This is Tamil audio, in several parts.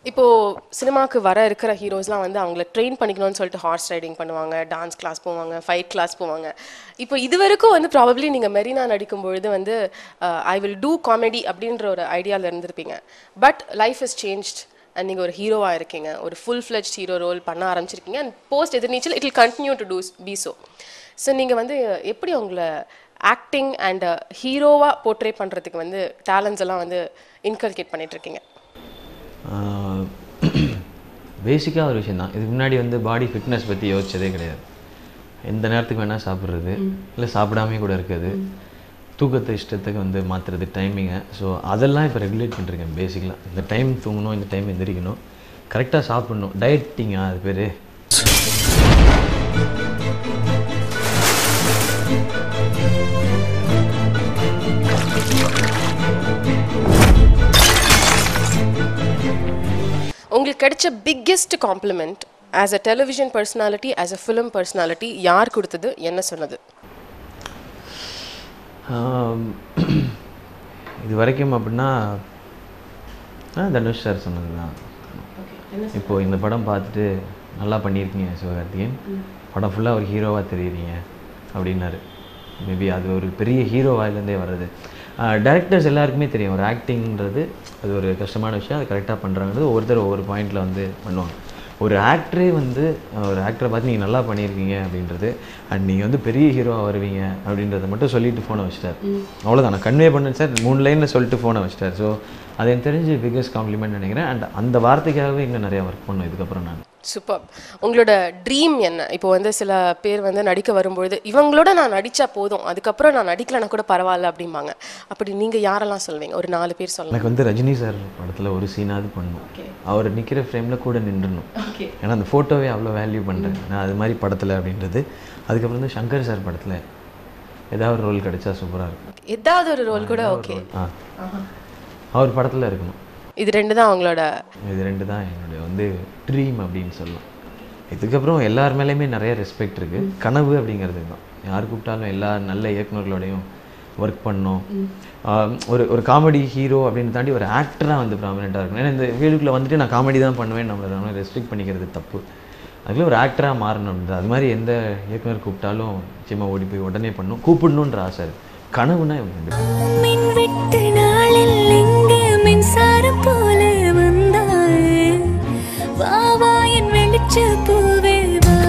இப்போ சினிமாக்கு வர இருக்கிற ஹீரோஸ்லாம் வந்து அவங்கள ட்ரெயின் பண்ணிக்கணும்னு சொல்லிட்டு ஹார்ஸ் ரைடிங் பண்ணுவாங்க டான்ஸ் கிளாஸ் போவாங்க ஃபைட் கிளாஸ் போவாங்க இப்போ இது வரைக்கும் வந்து ப்ராபப்ளி நீங்கள் மெரினா நடிக்கும் பொழுது வந்து ஐ வில் டூ காமெடி அப்படின்ற ஒரு ஐடியாவில் இருந்திருப்பீங்க but life is changed and நீங்கள் ஒரு ஹீரோவாக இருக்கீங்க ஒரு ஃபுல் ஃப்ளெஜ் ஹீரோ ரோல் பண்ண ஆரம்பிச்சிருக்கீங்க and post Ethirneechal it will continue to to be so so நீங்கள் வந்து எப்படி உங்களை ஆக்டிங் அண்ட் ஹீரோவாக போர்ட்ரே பண்ணுறதுக்கு வந்து டேலண்ட்ஸ் எல்லாம் வந்து இன்கல்கேட் பண்ணிட்டு இருக்கீங்க பேசிக்காக ஒரு விஷயம் தான் இதுக்கு முன்னாடி வந்து பாடி ஃபிட்னஸ் பற்றி யோசிச்சதே கிடையாது எந்த நேரத்துக்கு வேணால் சாப்பிட்றது இல்லை சாப்பிடாமே கூட இருக்குது தூக்கத்தை இஷ்டத்துக்கு வந்து மாற்றுறது டைமிங்கை ஸோ அதெல்லாம் இப்போ ரெகுலேட் பண்ணிருக்கேன் பேசிக்கலாக இந்த டைம் தூங்கணும் இந்த டைம் எந்திரிக்கணும் கரெக்டாக சாப்பிடணும் டயட்டிங்கா அது பேர் உங்களுக்கு கிடைச்ச biggest compliment as a television personality as a film personality யார் கொடுத்தது என்ன சொன்னது ஆம், இது வரைக்கும் அப்படின்னா ஆ, தனுஷ் சார் சொன்னது தான் இப்போது இந்த படம் பார்த்துட்டு நல்லா பண்ணியிருக்கீங்க சிவகார்த்திகேயன் படம் ஃபுல்லாக ஒரு ஹீரோவாக தெரியுறீங்க அப்படின்னாரு மேபி அது ஒரு பெரிய ஹீரோ வாயிலேருந்தே வர்றது டேரக்டர்ஸ் எல்லாருக்குமே தெரியும் ஒரு ஆக்டிங்கிறது அது ஒரு கஷ்டமான விஷயம் அது கரெக்டாக பண்ணுறாங்கிறது ஒவ்வொருத்தர் ஒவ்வொரு பாயிண்டில் வந்து பண்ணுவாங்க ஒரு ஆக்டரே வந்து அஹ், ஒரு ஆக்டரை பார்த்து நீங்கள் நல்லா பண்ணியிருக்கீங்க அப்படின்றது அண்ட் நீங்கள் வந்து பெரிய ஹீரோவாக வருவீங்க அப்படின்றத மட்டும் சொல்லிட்டு ஃபோனை வச்சிட்டார் அவ்வளோதான் நான் கன்வே பண்ணேன் சார் மூணு லைனில் சொல்லிட்டு ஃபோனை வச்சிட்டார் ஸோ அது எனக்கு தெரிஞ்சு பிக்கஸ்ட் காம்ப்ளிமெண்ட் நினைக்கிறேன் அண்ட் அந்த வார்த்தைக்காகவே இன்னும் நிறையா ஒர்க் பண்ணோம் இதுக்கப்புறம் நான் சூப்பர் உங்களோட ட்ரீம் என்ன இப்போ வந்து சில பேர் வந்து நடிக்க வரும்பொழுது இவங்களோட நான் நடிச்சா போதும் அதுக்கப்புறம் நான் நடிக்கலனா கூட பரவாயில்ல அப்படிம்பாங்க அப்படி நீங்கள் யாரெல்லாம் சொல்வீங்க ஒரு நாலு பேர் சொல்லலாம் எனக்கு வந்து ரஜினி சார் படத்தில் ஒரு சீனாவது பண்ணணும் அவர் நிற்கிற ஃப்ரேமில் கூட நின்றுணும் ஏன்னா அந்த ஃபோட்டோவே அவ்வளோ வேல்யூ பண்ணுறேன் நான் அது மாதிரி படத்தில் அப்படின்றது அதுக்கப்புறம் வந்து சங்கர் சார் படத்தில் ஏதாவது ஒரு ரோல் கிடைச்சா சூப்பராக இருக்கும் ஏதாவது ஒரு ரோல் கூட ஓகே ஆ அவர் படத்தில் இருக்கணும் இது ரெண்டு தான் அவங்களோட இது ரெண்டு தான் என்னுடைய வந்து ட்ரீம் அப்படின்னு சொல்லலாம் இதுக்கப்புறம் எல்லார் மேலேயுமே நிறைய ரெஸ்பெக்ட் இருக்குது கனவு அப்படிங்கிறது தான் யார் கூப்பிட்டாலும் எல்லா நல்ல இயக்குனர்களோடையும் ஒர்க் பண்ணோம் ஆம், ஒரு ஒரு காமெடி ஹீரோ அப்படின்னு தாண்டி ஒரு ஆக்டராக வந்து ப்ராமினெண்ட்டாக இருக்கணும் ஏன்னா இந்த ஃபீல்டுக்குள்ளே வந்துட்டு நான் காமெடி தான் பண்ணுவேன் நம்மளை நம்ம ரெஸ்ட்ரிக்ட் பண்ணிக்கிறது தப்பு அதுக்குள்ள ஒரு ஆக்டராக மாறணும் அது மாதிரி எந்த இயக்குனர் கூப்பிட்டாலும் நிச்சயமாக ஓடி போய் உடனே பண்ணணும் கூப்பிடணுன்ற ஆசை இருக்கு. கனவுனா இவங்க ரெண்டு பேரும். மின் வெட்டு நாளில் இங்கு மின்சாரம் போல வந்தாயே வா வா என் வெளிச்ச பூவே வா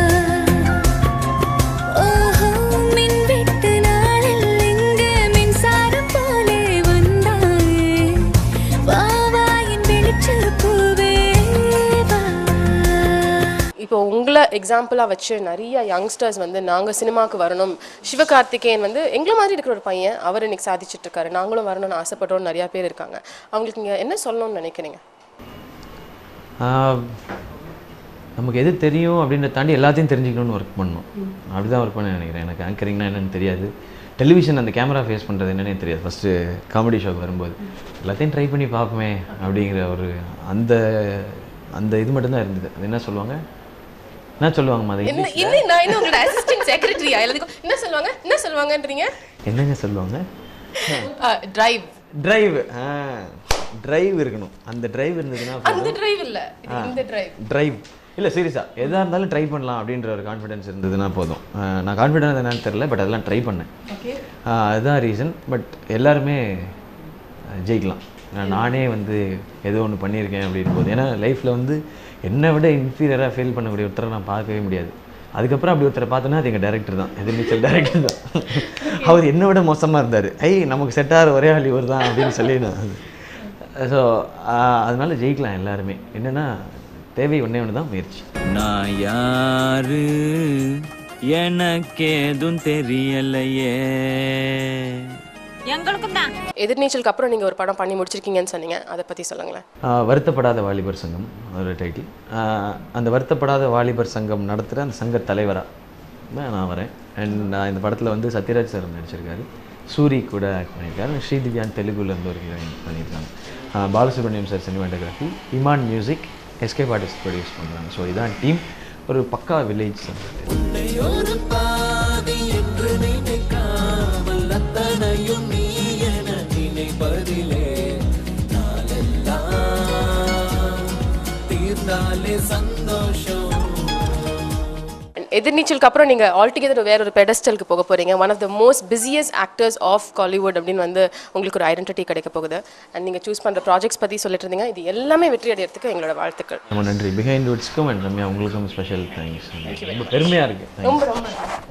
ஓஹோ மின் வெட்டு நாளில் இங்கு மின்சாரம் போல வந்தாயே வா வா என் வெளிச்ச பூவே வா இப்போ உங்களை எக்ஸாம்பிளாக வச்சு நிறைய யங்ஸ்டர்ஸ் வந்து நாங்கள் சினிமாவுக்கு வரணும் சிவகார்த்திகேயன் வந்து எங்களை மாதிரி இருக்கிற ஒரு பையன் அவர் இன்னைக்கு சாதிச்சுட்டு இருக்காரு நாங்களும் வரணும்னு ஆசைப்படுறோம் நிறையா பேர் இருக்காங்க அவங்களுக்கு நீங்கள் என்ன சொல்லணும்னு நினைக்கிறீங்க ஆஹ் நமக்கு எது தெரியும் அப்படின்றத தாண்டி எல்லாத்தையும் தெரிஞ்சுக்கணும்னு ஒர்க் பண்ணணும் அப்படி தான் ஒர்க் பண்ண நினைக்கிறேன் எனக்கு ஆங்கரிங்னா என்னன்னு தெரியாது டெலிவிஷன் அந்த கேமரா ஃபேஸ் பண்ணுறது என்னன்னே தெரியாது ஃபஸ்ட்டு காமெடி ஷோக்கு வரும்போது எல்லாத்தையும் ட்ரை பண்ணி பார்ப்போமே அப்படிங்கிற ஒரு அந்த அந்த இது மட்டும்தான் இருந்தது அது என்ன சொல்லுவாங்க என்ன சொல்லுவாங்கம்மா அது என்ன என்ன நான் என்ன உங்களோட அசிஸ்டன்ட் செக்ரட்டரியா எல்லாத்துக்கும் என்ன சொல்லுவாங்க என்ன சொல்லுவாங்கன்றீங்க என்னங்க சொல்லுவாங்க டிரைவ் டிரைவ் ஆ டிரைவ் இருக்கணும் அந்த டிரைவ் இருந்ததுன்னா அந்த டிரைவ் இல்ல இது இந்த டிரைவ் ட்ரைவ் இல்லை சீரியஸாக எதாக இருந்தாலும் ட்ரை பண்ணலாம் அப்படின்ற ஒரு கான்ஃபிடன்ஸ் இருந்ததுன்னா போதும் அஹ் நான் கான்ஃபிடன்ஸ் என்னன்னு தெரில பட் அதெல்லாம் ட்ரை பண்ணேன் ஓகே அஹ் அதுதான் ரீசன் பட் எல்லாருமே அஹ் ஜெயிக்கலாம் நான் நானே வந்து ஏதோ ஒன்று பண்ணியிருக்கேன் அப்படின்னு போது ஏன்னா லைஃப்பில் வந்து என்னை விட இன்ஃபீரியராக ஃபீல் பண்ணக்கூடிய ஒருத்தரை நான் பார்க்கவே முடியாது அதுக்கப்புறம் அப்படி ஒருத்தரை பார்த்தோன்னா அது எங்கள் டேரக்டர் தான் எதிர்நீச்சல் டேரக்டர் தான் அவர் என்னை விட மோசமாக இருந்தார் ஐ நமக்கு செட் ஆகிற ஒரே ஆள் இவர் தான் அப்படின்னு சொல்லி நான் ஸோ அதனால ஜெயிக்கலாம் எல்லாருமே என்னென்னா தேவை ஒன்றே ஒன்று தான் முயற்சி நான் யாரு எனக்கேதும் தெரியலையே எங்களுக்கும் தான் எதிர்நீச்சலுக்கு அப்புறம் நீங்க ஒரு படம் பண்ணி முடிச்சிருக்கீங்கன்னு சொன்னீங்க அதை பத்தி சொல்லுங்களேன் ஆஹ் வருத்தப்படாத வாலிபர் சங்கம் ஒரு டைட்டில் அந்த வருத்தப்படாத வாலிபர் சங்கம் நடத்துகிற அந்த சங்க தலைவராக நான் வரேன் அண்ட் நான் இந்த படத்தில் வந்து சத்யராஜ் சார் நடிச்சிருக்காரு சூரி கூட ஆக்ட் பண்ணியிருக்காரு ஸ்ரீதிவ்யான் தெலுங்குல இருந்து ஒரு ஹீரோயின் பண்ணியிருக்காங்க ஆஹ் Balasubramaniam sir cinematography Imman music SK artist produce பண்ணுறாங்க ஸோ இதான் டீம் ஒரு பக்கா வில்லேஜ் சாங் வந்தாலே சந்தோஷம் எதிர்நீச்சலுக்கு அப்புறம் நீங்க ஆல்டுகெதர் வேற ஒரு பெடஸ்டலுக்கு போக போறீங்க one of the most busiest actors of Kollywood அப்படின்னு வந்து உங்களுக்கு ஒரு ஐடென்டிட்டி கிடைக்க போகுது அண்ட் நீங்க சூஸ் பண்ற ப்ராஜெக்ட்ஸ் பத்தி சொல்லிட்டு இருந்தீங்க இது எல்லாமே வெற்றி அடையறதுக்கு எங்களோட வாழ்த்துக்கள் ரொம்ப நன்றி பிஹைண்ட் வுட்ஸ்க்கும் அண்ட் ரம்யா உங்களுக்கும் ஸ்பெஷல் தேங்க்ஸ் ரொம்ப பெருமையாக இருக்குது ரொம்ப ரொம்ப